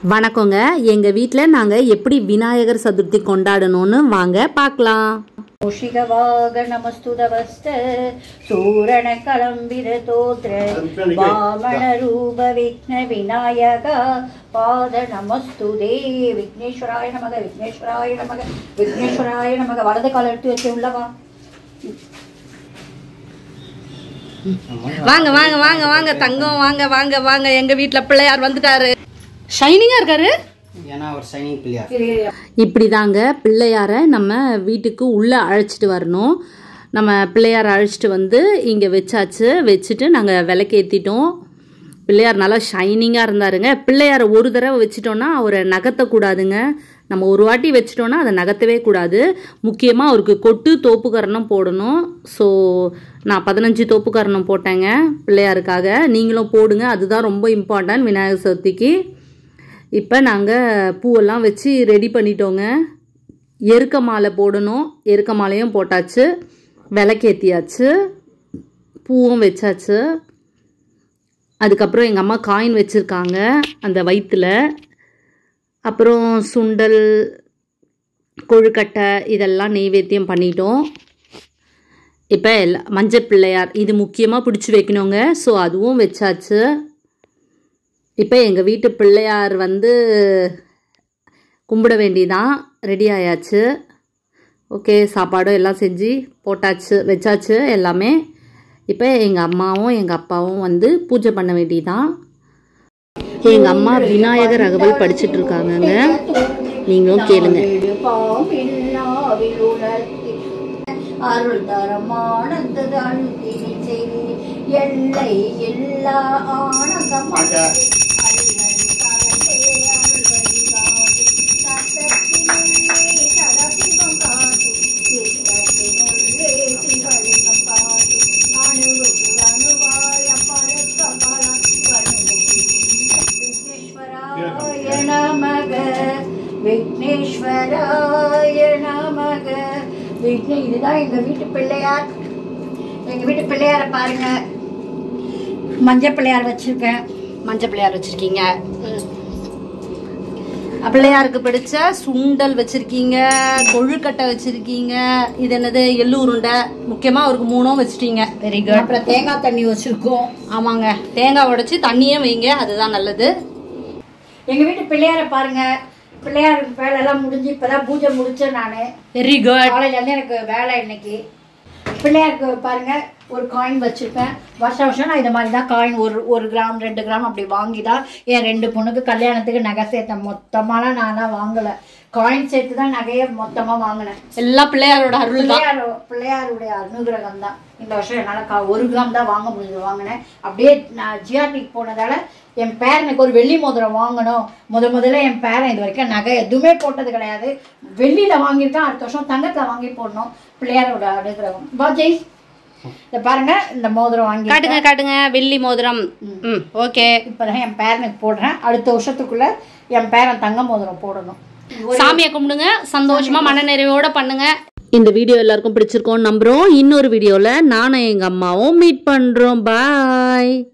வணக்கங்க எங்கள் வீட்டில் நாங்கள் எப்படி விநாயகர் சதுர்த்தி கொண்டாடணும்னு வாங்க பார்க்கலாம் मूषिकवागणमस्तुतवस्त सूरणकलम्बिरतोत्र वामनरूपविघ्नविनायक पाद नमस्तु दे விக்னேஸ்வராய நமக விக்னேஸ்வராய நமக விக்னேஸ்வராய நமக வலது கால எடுத்து வச்சு உள்ளவா வாங்க வாங்க வாங்க வாங்க தங்கம் வாங்க வாங்க வாங்க எங்கள் வீட்டில் பிள்ளையார் வந்துட்டாரு ஷைனிங்காக இருக்காரு ஏன்னா அவர் சைனிங் பிள்ளையார் இப்படி தாங்க பிள்ளையாரை நம்ம வீட்டுக்கு உள்ளே அழைச்சிட்டு வரணும் நம்ம பிள்ளையாரை அழைச்சிட்டு வந்து இங்கே வச்சாச்சு வச்சுட்டு நாங்கள் விளக்கேற்றிட்டோம் பிள்ளையார் நல்லா ஷைனிங்காக இருந்தாருங்க பிள்ளையாரை ஒரு தடவை வச்சிட்டோன்னா அவரை நகர்த்தக்கூடாதுங்க நம்ம ஒரு வாட்டி வச்சிட்டோன்னா அதை நகர்த்தவே கூடாது முக்கியமாக அவருக்கு கொட்டு தோப்புக்கரணம் போடணும் ஸோ நான் பதினஞ்சு தோப்புக்கரணம் போட்டேங்க பிள்ளையாருக்காக நீங்களும் போடுங்க அதுதான் ரொம்ப இம்பார்ட்டன்ட் விநாயகர் சதுர்த்திக்கு இப்போ நாங்கள் பூவெல்லாம் வச்சு ரெடி பண்ணிட்டோங்க எருக்க மாலை போடணும் எருக்க மாலையும் போட்டாச்சு விளக்கேற்றியாச்சு பூவும் வச்சாச்சு அதுக்கப்புறம் எங்கள் அம்மா காயின் வச்சுருக்காங்க அந்த வயிற்றுல அப்புறம் சுண்டல் கொழுக்கட்டை இதெல்லாம் நெய்வேத்தியம் பண்ணிட்டோம் இப்போ எல்லா மஞ்சள் பிள்ளையார் இது முக்கியமாக பிடிச்சி வைக்கணுங்க ஸோ அதுவும் வச்சாச்சு இப்போ எங்கள் வீட்டு பிள்ளையார் வந்து கும்பிட வேண்டியதான் ரெடி ஆயாச்சு ஓகே சாப்பாடும் எல்லாம் செஞ்சு போட்டாச்சு வச்சாச்சு எல்லாமே இப்போ எங்கள் அம்மாவும் எங்கள் அப்பாவும் வந்து பூஜை பண்ண வேண்டியதான் எங்கள் அம்மா விநாயகர் அகவல் படிச்சுட்டு இருக்காங்கங்க நீங்களும் கேளுங்க பாம்பில்லாவில் உணர்த்தி அருள் தரமானந்த அழுத்தினை செய்து எல்லை எல்லா ஆனந்தம் விக்னேஸ்வராய நமக விக்னேஸ்வராய நமக விக்னே இதுதான் எங்க வீட்டு பிள்ளையார் எங்க வீட்டு பிள்ளையாரை பாருங்க மஞ்சள் பிள்ளையார் வச்சிருக்கேன் மஞ்சள் பிள்ளையார் வச்சுருக்கீங்க பிள்ளையாருக்கு பிடிச்ச சுண்டல் வச்சுருக்கீங்க கொழுக்கட்டை வச்சுருக்கீங்க இது என்னது எள்ளு உருண்டை முக்கியமாக அவருக்கு மூணும் வச்சுட்டீங்க வெரி குட் அப்புறம் தேங்காய் தண்ணி வச்சிருக்கோம் ஆமாங்க தேங்காய் உடைச்சி தண்ணியும் வைங்க அதுதான் நல்லது எங்க வீட்டு பிள்ளையாரை பாருங்க பிள்ளையார் வேலை எல்லாம் முடிஞ்சு இப்பதான் பூஜை முடிச்சேன் நானு வெரி குட் காலையில இருந்து எனக்கு வேலை இன்னைக்கு பிள்ளையாருக்கு பாருங்க ஒரு காயின் வச்சிருப்பேன் வருஷம் வருஷம் நான் இந்த மாதிரி தான் காயின் ஒரு ஒரு கிராம் ரெண்டு கிராம் அப்படி வாங்கி தான் என் ரெண்டு பொண்ணுக்கு கல்யாணத்துக்கு நகை சேர்த்தேன் மொத்தமாலாம் நான்லாம் வாங்கல காயின் சேர்த்து தான் நகையை மொத்தமா வாங்கினேன் எல்லாம் பிள்ளையாரோட அருள் தான் பிள்ளையார் பிள்ளையாருடைய அனுகிரகம் தான் இந்த வருஷம் என்னால் கா ஒரு கிராம் தான் வாங்க முடிஞ்சது வாங்கினேன் அப்படியே நான் ஜிஆர்டிக்கு போனதால என் பேரனுக்கு ஒரு வெள்ளி மோதிரம் வாங்கணும் முத முதல்ல என் பேரன் இது வரைக்கும் நகை எதுவுமே போட்டது கிடையாது வெள்ளியில வாங்கியிருக்கேன் அடுத்த வருஷம் தங்கத்துல வாங்கி போடணும் பிள்ளையாரோட அனுகிரகம் பாஜய் இதை பாருங்க இந்த மோதிரம் வாங்கி காட்டுங்க காட்டுங்க வெள்ளி மோதிரம் ம் ஓகே இப்போதான் என் பேரனுக்கு போடுறேன் அடுத்த வருஷத்துக்குள்ள என் பேரன் தங்க மோதிரம் போடணும் சாமியை கும்பிடுங்க சந்தோஷமா மனநிறைவோட பண்ணுங்க இந்த வீடியோ எல்லாருக்கும் பிடிச்சிருக்கோம் நம்புறோம் இன்னொரு வீடியோல நானும் எங்க அம்மாவும் மீட் பண்றோம் பாய்